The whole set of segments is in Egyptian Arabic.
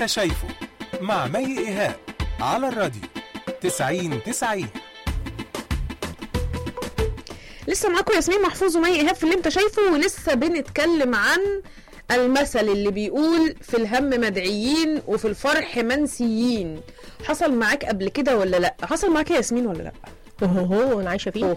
انت شايفه مع مي ايهاب على الراديو 90 90 لسه معاكم ياسمين محفوظ ومي ايهاب في اللي انت شايفه ولسه بنتكلم عن المثل اللي بيقول في الهم مدعيين وفي الفرح منسيين حصل معاك قبل كده ولا لا حصل معاك يا ياسمين ولا لا هو انا عايشه فيه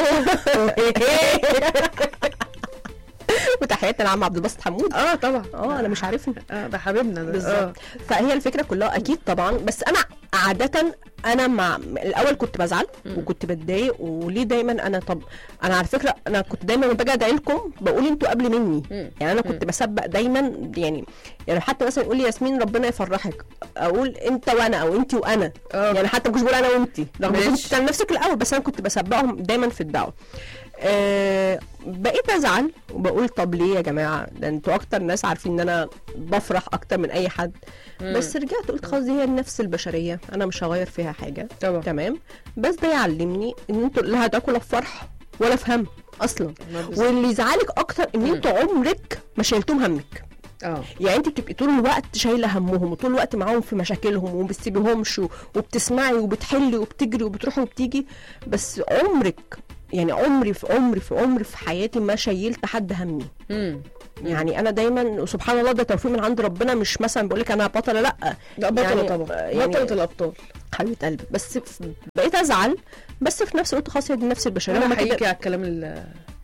وتحياتي لعم عبد الباسط حمود اه طبعا اه انا مش عارفني اه ده حبيبنا ده بالظبط فهي الفكره كلها اكيد طبعا بس انا عاده انا مع الاول كنت بزعل وكنت بتضايق وليه دايما انا طب انا على فكره انا كنت دايما لما باجي ادعي لكم بقول انتوا قبل مني مم. يعني انا كنت بسبق دايما يعني يعني حتى مثلا يقول لي ياسمين ربنا يفرحك اقول انت وانا او انت وانا آه. يعني حتى مش بقول انا وانت رغم ان ماشي. كنت بتعمل نفسك الاول بس انا كنت بسبقهم دايما في الدعوه آه بقيت ازعل وبقول طب ليه يا جماعه ده انتوا اكتر ناس عارفين ان انا بفرح اكتر من اي حد بس رجعت قلت خلاص دي هي النفس البشريه انا مش هغير فيها حاجه طبعا. تمام بس ده يعلمني ان انتوا لا هتاكلوا لا في فرح ولا في هم اصلا ما بالظبط. واللي يزعلك اكتر ان انتوا عمرك ما شايلتوم همك اه يعني انت بتبقي طول الوقت شايله همهم وطول الوقت معاهم في مشاكلهم وما بتسيبيهمش و- وبتسمعي وبتحلي وبتجري وبتروحي وبتيجي بس عمرك يعني عمري في عمري في عمري في حياتي ما شيلت حد همي امم يعني انا دايما وسبحان الله ده توفيق من عند ربنا مش مثلا بقول لك انا بطله لا لا بطلة يعني- طبعا يعني- بطلة الابطال حبيبه قلبي بس في- بقيت ازعل بس في نفس الوقت خلاص هي دي النفس البشريه انا هما كده بحييكي على الكلام ال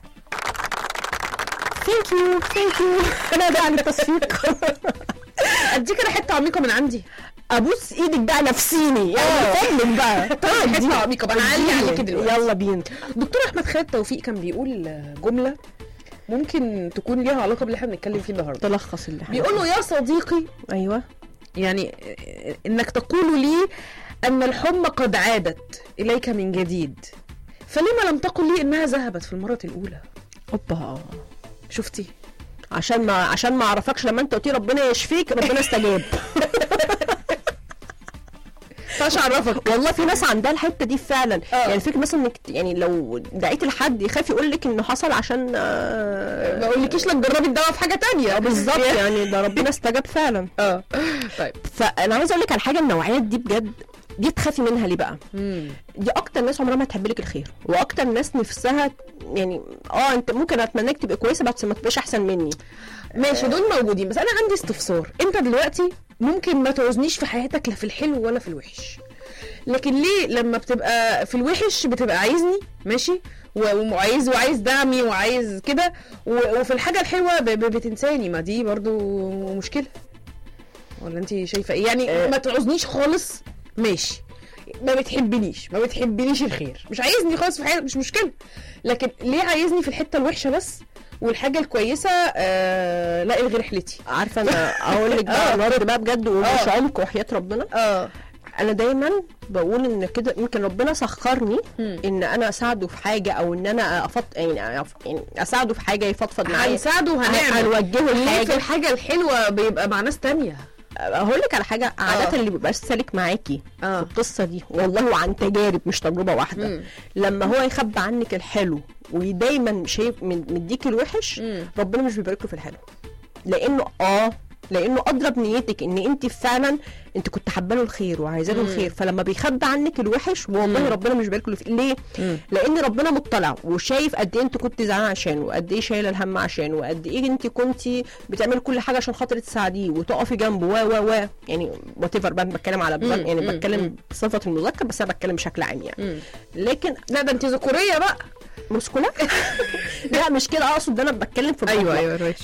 ثانك يو ثانك يو انا ده عن التصفيق اديك انا حته عميقه من عندي ابوس ايدك بقى نفسيني يعني فهمك بقى حته عميقه بقى انا عالي عليكي دلوقتي يلا بينا دكتور احمد خالد توفيق كان بيقول جمله ممكن تكون ليها علاقه باللي احنا بنتكلم فيه النهارده تلخص اللي احنا بيقول له يا صديقي ايوه يعني انك تقول لي ان الحمى قد عادت اليك من جديد فلما لم تقل لي انها ذهبت في المره الاولى اوبا شفتي عشان ما عشان ما اعرفكش لما انت قلت لي ربنا يشفيك ربنا استجاب فاش اعرفك والله في ناس عندها الحته دي فعلا آه. يعني الفكره مثلا انك ت- يعني لو دعيت لحد يخاف يقول لك انه حصل عشان آه، ما اقولكيش لك جربي الدواء في حاجه تانية آه، بالظبط يعني ده ربنا استجاب فعلا اه طيب فانا عايزه اقول لك على حاجه النوعيات دي بجد دي تخافي منها ليه بقى مم. دي اكتر ناس عمرها ما تحب لك الخير واكتر ناس نفسها يعني اه انت ممكن اتمناك تبقى كويسه بس ما تبقاش احسن مني ماشي دول موجودين بس انا عندي استفسار انت دلوقتي ممكن ما تعوزنيش في حياتك لا في الحلو ولا في الوحش لكن ليه لما بتبقى في الوحش بتبقى عايزني ماشي و- وعايز وعايز دعمي وعايز كده و- وفي الحاجه الحلوه ب- ب- بتنساني ما دي برضو مشكله ولا انت شايفه ايه يعني آه. ما تعوزنيش خالص ماشي ما بتحبنيش ما بتحبنيش الخير مش عايزني خالص في حياتك مش مشكله لكن ليه عايزني في الحته الوحشه بس والحاجه الكويسه آه لا الغي رحلتي عارفه انا اقول لك بقى آه. النهارده بقى بجد ومش آه. عمق وحياه ربنا اه انا دايما بقول ان كده يمكن ربنا سخرني مم. ان انا اساعده في حاجه او ان انا أفط... يعني أف- يعني اساعده في حاجه يفضفض معايا هنساعده وهنعمل هنوجهه ليه في لحاجه الحاجه الحلوه بيبقى مع ناس تانية هقول لك على حاجه عاده اللي بيبقى سالك معاكي اه في القصه دي والله عن تجارب مش تجربه واحده مم. لما هو يخبي عنك الحلو ودايما شايف من- مديك الوحش مم. ربنا مش بيبارك له في الحلو لانه اه لانه اضرب نيتك ان انت فعلا انت كنت حابه له الخير وعايزه له مم. الخير فلما بيخبي عنك الوحش والله مم. ربنا مش بيبارك له فيه ليه؟ مم. لان ربنا مطلع وشايف قد ايه انت كنت زعلان عشانه وقد ايه شايله الهم عشانه وقد ايه انت كنت بتعملي كل حاجه عشان خاطر تساعديه وتقفي جنبه و و و يعني وات ايفر بقى بتكلم على مم. يعني مم. بتكلم بصفه المذكر بس انا بتكلم بشكل عام يعني مم. لكن لا ده انت ذكوريه بقى مسكولة لا مش كده اقصد ده انا بتكلم في المطلق. ماشي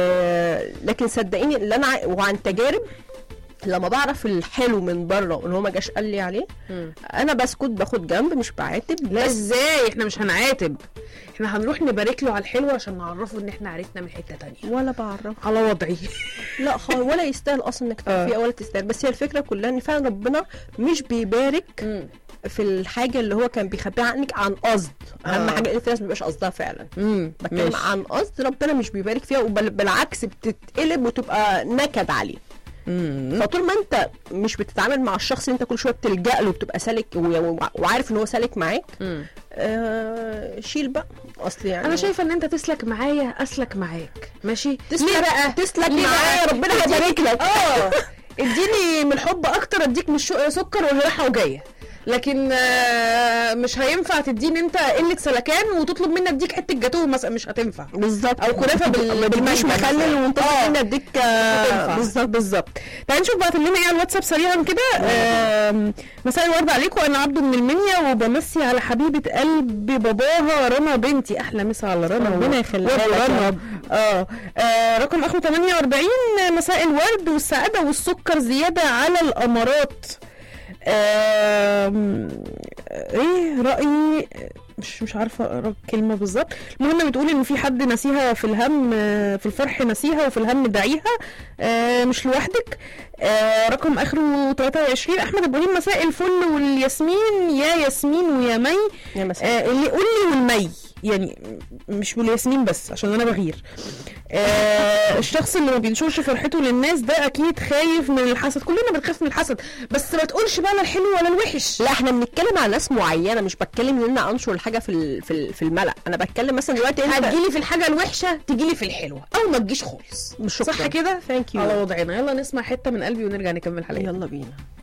آه لكن صدقيني اللي انا ع- وعن تجارب لما بعرف الحلو من بره وان هو ما جاش قال لي عليه مم. انا بسكت باخد جنب مش بعاتب لا بس ازاي احنا مش هنعاتب احنا هنروح نبارك له على الحلو عشان نعرفه ان احنا عرفنا من حته تانية ولا بعرف على وضعي لا خالص ولا يستاهل اصلا انك تعرفيه ولا تستاهل بس هي الفكره كلها ان فعلا ربنا مش بيبارك في الحاجه اللي هو كان بيخبيها عنك عن قصد اهم آه. حاجه ان في ناس ما بيبقاش قصدها فعلا امم بتكلم عن قصد ربنا مش بيبارك فيها وبالعكس بتتقلب وتبقى نكد عليه فطول ما انت مش بتتعامل مع الشخص اللي انت كل شويه بتلجا له وبتبقى سالك و- وعارف ان هو سالك معاك آه شيل بقى اصل يعني انا شايفه ان انت تسلك معايا اسلك معاك ماشي تسلك ليه بقى تسلك ليه معايا بقى؟ ربنا هيبارك لك اه اديني من الحب اكتر اديك من الشوق سكر وهي رايحه وجايه لكن آه، مش هينفع تديني انت قله سلكان وتطلب مني اديك حته جاتوه مثلا مش هتنفع بالظبط او كنافه بال- مش بالمانجا مخلل مثلاً. وانت آه. ممكن اديك هتنفع. بالظبط بالظبط تعالي نشوف بعت لنا ايه على الواتساب سريعا كده آم، مساء الورد عليكم انا عبده من المنيا وبمسي على حبيبه قلبي باباها رنا بنتي احلى مسا على رنا ربنا و- يخليها وأبو لك يا رنا رب. اه آه، رقم اخره 48 مساء الورد والسعاده والسكر زياده على الامارات آم، ايه رايي مش مش عارفه اقرا الكلمه بالظبط المهم بتقول ان في حد نسيها في الهم آه، في الفرح نسيها وفي الهم دعيها آه، مش لوحدك آه، رقم اخره 23 احمد ابراهيم مساء الفل والياسمين يا ياسمين ويا مي يا مساء آه، اللي قول لي والمي يعني مش والياسمين بس عشان انا بغير آه الشخص اللي ما بينشرش فرحته للناس ده اكيد خايف من الحسد كلنا بنخاف من الحسد بس ما تقولش بقى لا الحلو ولا الوحش لا احنا بنتكلم عن ناس معينه مش بتكلم ان انا انشر الحاجه في ال- في ال- في الملأ انا بتكلم مثلا دلوقتي انت هتجيلي في الحاجه الوحشه تجيلي في الحلوه او ما تجيش خالص شكراً. صح كده ثانك يو على وضعنا يلا نسمع حته من قلبي ونرجع نكمل حلقتنا يلا بينا